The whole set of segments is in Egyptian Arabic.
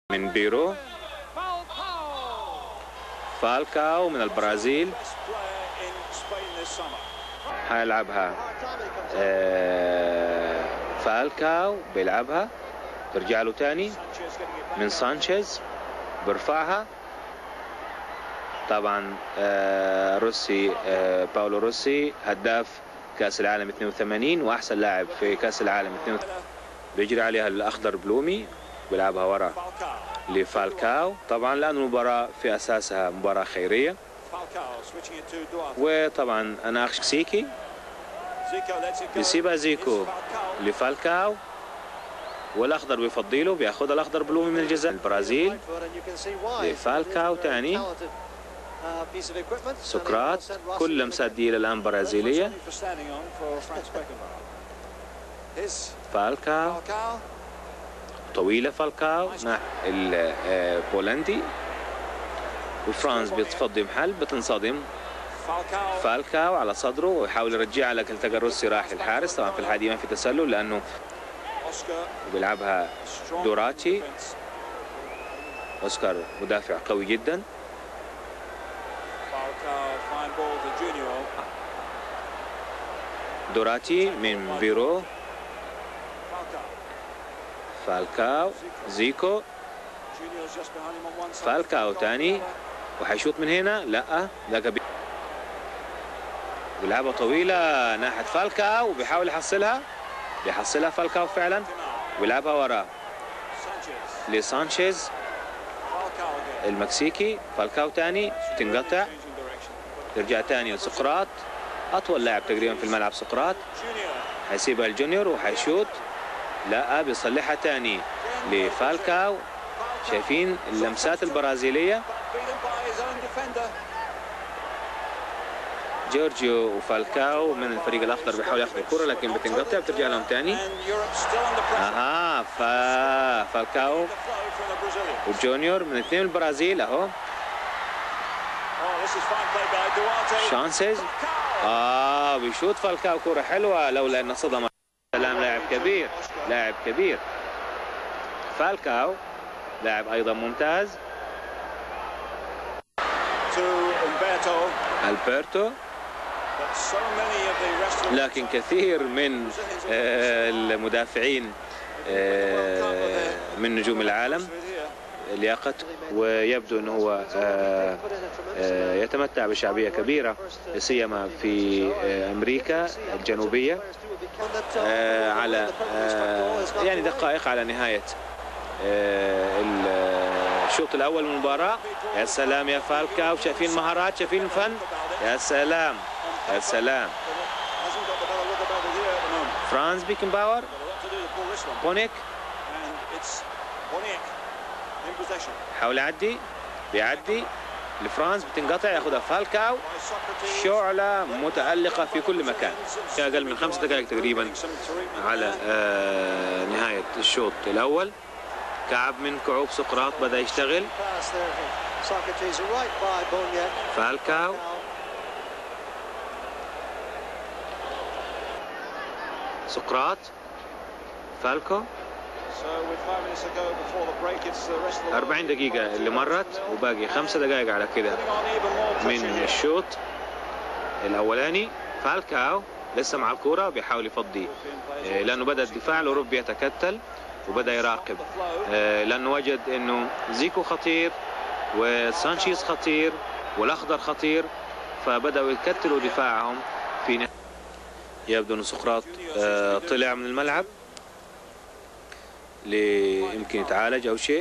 من بيرو فالكاو من البرازيل هيلعبها آه، فالكاو بيلعبها ترجع له تاني من سانشيز برفعها طبعا آه، روسي آه، باولو روسي هداف كاس العالم 82 واحسن لاعب في كاس العالم 82 بيجري عليها الاخضر بلومي بيلعبها ورا لفالكاو طبعا لأن المباراة في أساسها مباراة خيرية وطبعا أنا أخشى سيكي بيسيبها زيكو لفالكاو والأخضر بيفضيله بياخذ الأخضر بلومي من الجزاء البرازيل لفالكاو تاني سقراط كل لمسات دي الآن برازيلية فالكاو طويلة فالكاو مع البولندي وفرانس بتفضي محل بتنصدم فالكاو على صدره ويحاول يرجعها لكن التقى الروسي راح للحارس طبعا في الحالة دي ما في تسلل لأنه بيلعبها دوراتي أوسكار مدافع قوي جدا دوراتي من بيرو فالكاو زيكو فالكاو تاني وحيشوط من هنا لا ذاك بيلعبها طويلة ناحية فالكاو وبيحاول يحصلها بيحصلها فالكاو فعلا ويلعبها وراه لسانشيز المكسيكي فالكاو تاني تنقطع ترجع تاني لسقراط أطول لاعب تقريبا في الملعب سقراط حيسيبها الجونيور وحيشوط لا بيصلحها تاني لفالكاو شايفين اللمسات البرازيلية جورجيو وفالكاو من الفريق الأخضر بيحاول ياخذ الكرة لكن بتنقطع بترجع لهم تاني اها فا فالكاو وجونيور من اثنين البرازيل اهو شانسز اه بيشوط فالكاو كرة حلوة لولا انه صدم سلام لاعب كبير لاعب كبير فالكاو لاعب ايضا ممتاز البرتو لكن كثير من المدافعين من نجوم العالم لياقته ويبدو انه هو يتمتع بشعبيه كبيره سيما في امريكا الجنوبيه على يعني دقائق على نهايه الشوط الاول من المباراه يا سلام يا فالكاو شايفين مهارات شايفين الفن يا سلام يا سلام فرانز بيكن باور بونيك حاول يعدي بيعدي لفرانس بتنقطع ياخذها فالكاو شعلة متألقة في كل مكان أقل من خمس دقائق تقريبا على آه نهاية الشوط الأول كعب من كعوب سقراط بدأ يشتغل فالكاو سقراط فالكو 40 دقيقة اللي مرت وباقي خمسة دقائق على كده من الشوط الأولاني فالكاو لسه مع الكرة بيحاول يفضي لأنه بدأ الدفاع الأوروبي يتكتل وبدأ يراقب لأنه وجد أنه زيكو خطير وسانشيز خطير والأخضر خطير فبدأوا يكتلوا دفاعهم في نهاية يبدو أن سقراط طلع من الملعب يمكن يتعالج او شيء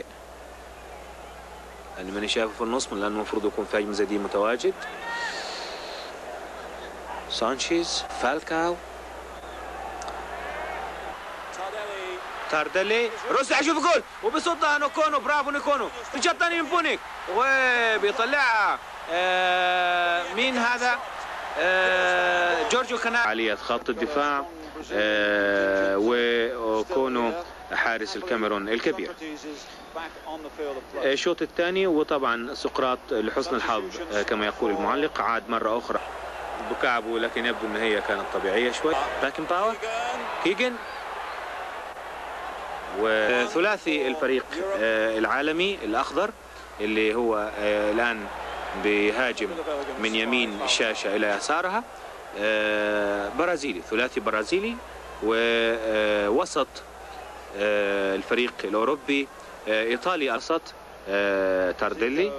اللي ماني شايفه في النص من لانه المفروض يكون في هجم زي متواجد سانشيز فالكاو تاردلي روسي حيشوف جول وبيصدها نوكونو برافو نيكونو في الشوط الثاني من بونيك وبيطلعها آه مين هذا آه جورجيو كانا عالية خط الدفاع آه وكونو حارس الكاميرون الكبير الشوط الثاني وطبعا سقراط لحسن الحظ كما يقول المعلق عاد مرة أخرى بكعبه لكن يبدو أن هي كانت طبيعية شوي باكن باور كيجن وثلاثي الفريق آه، العالمي الأخضر اللي هو آه، الآن بيهاجم من يمين الشاشة إلى يسارها آه، برازيلي ثلاثي برازيلي ووسط آه، الفريق الأوروبي آه، إيطالي أوسط آه، تارديلي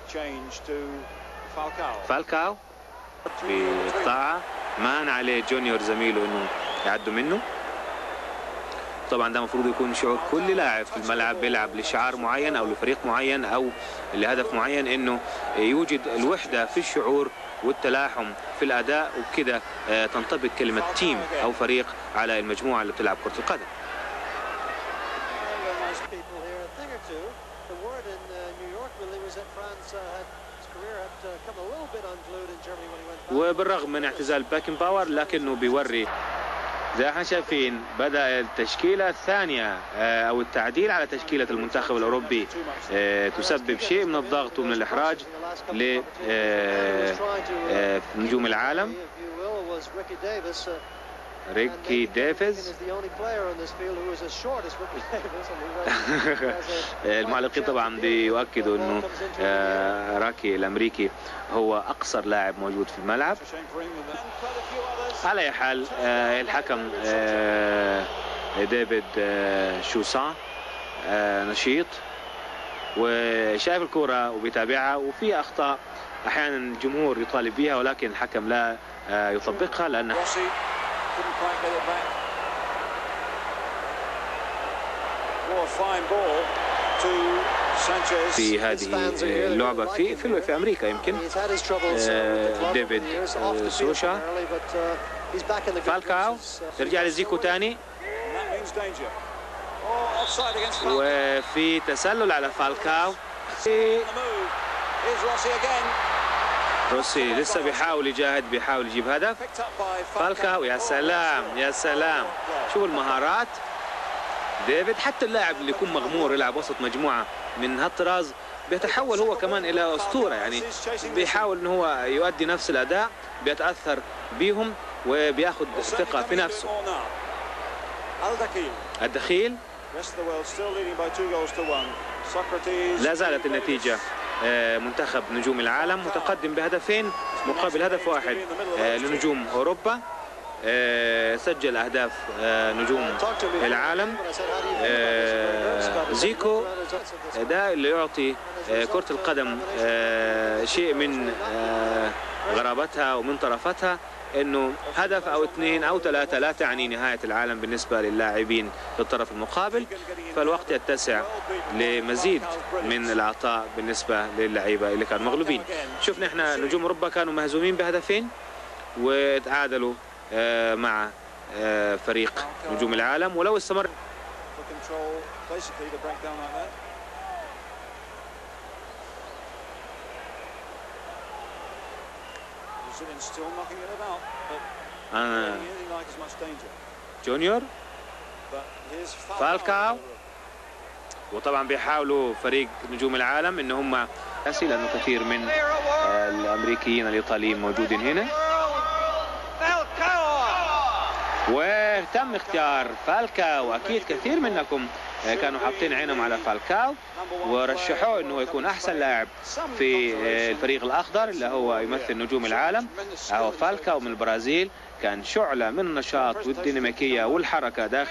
فالكاو بقطاعة مان عليه جونيور زميله انه يعدوا منه طبعا ده المفروض يكون شعور كل لاعب في الملعب بيلعب لشعار معين او لفريق معين او لهدف معين انه يوجد الوحده في الشعور والتلاحم في الاداء وبكده آه، تنطبق كلمه تيم او فريق على المجموعه اللي بتلعب كره القدم Very nice people here. A thing or two. The word in uh, New York really was that Franz uh, had his career had uh, come a little bit unglued in Germany when he went back. وبالرغم من اعتزال باكن باور لكنه بيوري زي ما احنا شايفين بدا التشكيله الثانيه آه، او التعديل على تشكيله المنتخب الاوروبي آه، تسبب شيء من الضغط ومن الاحراج ل آه، آه، نجوم العالم If you will, was Ricky Davis. Uh, ريكي ديفيز is the only player on this field who is as short as Ricky Davis. And he has a- المعلقين طبعا بيؤكدوا انه آه، راكي الامريكي هو اقصر لاعب موجود في الملعب على اي حال آه، الحكم آه، ديفيد آه، شوسان آه، نشيط وشايف الكرة وبيتابعها وفي اخطاء احيانا الجمهور يطالب بها ولكن الحكم لا آه، يطبقها لان Rossi couldn't quite get it back. Oh, a fine ball to Sanchez. في هذه اللعبة في في في امريكا يمكن He's had his troubles uh, with the club ديفيد over the years, off the field سوشا. primarily, but uh, he's back in the good فالكاو graces, uh, ترجع لزيكو تاني And that means danger. Oh, offside against Falcao. وفي تسلل على فالكاو The move. Here's Rossi again. روسي لسه بيحاول يجاهد بيحاول يجيب هدف Picked up by فالكاو يا سلام يا سلام شوف المهارات ديفيد حتى اللاعب اللي يكون مغمور يلعب وسط مجموعة من هالطراز بيتحول هو كمان إلى أسطورة يعني بيحاول إن هو يؤدي نفس الأداء بيتأثر بيهم وبياخد ثقة في نفسه Al-Dakil. الدخيل Rest of the world still leading by two goals to one. Socrates. لا زالت النتيجة آه، منتخب نجوم العالم متقدم بهدفين مقابل هدف واحد آه، لنجوم أوروبا آه، سجل أهداف آه، نجوم Talked to him before العالم when I said, "How do you feel about this?" Very nervous about this. زيكو This ده اللي يعطي آه، كرة القدم آه، شيء من آه، غرابتها ومن طرفتها انه هدف او اثنين او ثلاثة لا تعني نهاية العالم بالنسبة للاعبين في الطرف المقابل فالوقت يتسع لمزيد من العطاء بالنسبة للعيبة اللي كانوا مغلوبين شفنا احنا نجوم اوروبا كانوا مهزومين بهدفين وتعادلوا آه، مع آه، فريق نجوم العالم ولو استمر For control, basically to break down like that. Brazilians still knocking it about, but آه، not anything like as much danger. جونيور But here's Falcao. وطبعا بيحاولوا فريق نجوم العالم ان هم اسي لانه كثير من آه، الامريكيين الايطاليين موجودين هنا وتم اختيار فالكاو اكيد كثير منكم آه، كانوا حاطين عينهم على فالكاو ورشحوه انه يكون احسن لاعب في آه، الفريق الاخضر اللي هو يمثل نجوم العالم هو فالكاو من البرازيل كان شعلة من النشاط والديناميكية والحركة داخل